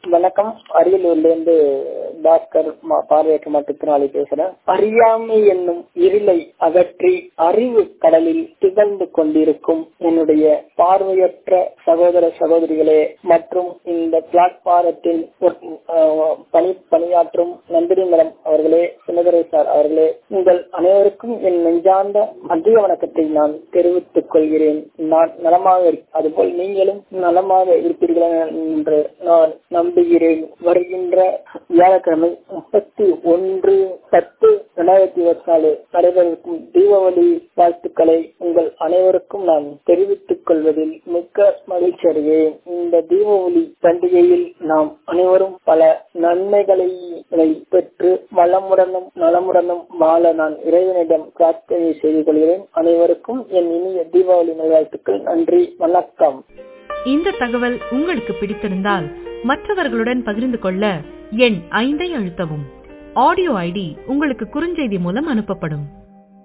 வணக்கம் அரியலூர்லேருந்து பாஸ்கர் மா- பார்வையற்ற மாற்றுத்திறனாளி பேசுறேன் அறியாமை என்னும் இருளை அகற்றி அறிவு கடலில் திகழ்ந்து கொண்டிருக்கும் என்னுடைய பார்வையற்ற சகோதர சகோதரிகளே மற்றும் இந்த பிளாட்பாரத்தில் பணி பணியாற்றும் நந்தினி மேடம் அவர்களே சுமதுரை சார் அவர்களே உங்கள் அனைவருக்கும் என் நெஞ்சார்ந்த மத்திய வணக்கத்தை நான் தெரிவித்துக் கொள்கிறேன் நான் நலமாக இருக்- அதுபோல் நீங்களும் நலமாக இருப்பீர்கள் என்று நான் நம்புகிறேன் வருகின்ற வியாழக்கிழமை முப்பத்தி ஒன்று பத்து இரண்டாயிரத்தி இருபத்தி நாலு நடைபெறும் தீபாவளி வாழ்த்துக்களை உங்கள் அனைவருக்கும் நான் தெரிவித்துக் கொள்வதில் மிக்க மகிழ்ச்சி அடைகிறேன் இந்த தீபாவளி பண்டிகையில் நாம் அனைவரும் பல நன்மைகளை பெற்று வளமுடனும் நலமுடனும் வாழ நான் இறைவனிடம் பிரார்த்தனை செய்து கொள்கிறேன் அனைவருக்கும் என் இனிய தீபாவளி நல்வாழ்த்துக்கள் நன்றி வணக்கம் இந்த தகவல் உங்களுக்கு பிடித்திருந்தால் மற்றவர்களுடன் பகிர்ந்து கொள்ள எண் ஐந்தை அழுத்தவும் ஆடியோ ஐடி உங்களுக்கு குறுஞ்செய்தி மூலம் அனுப்பப்படும்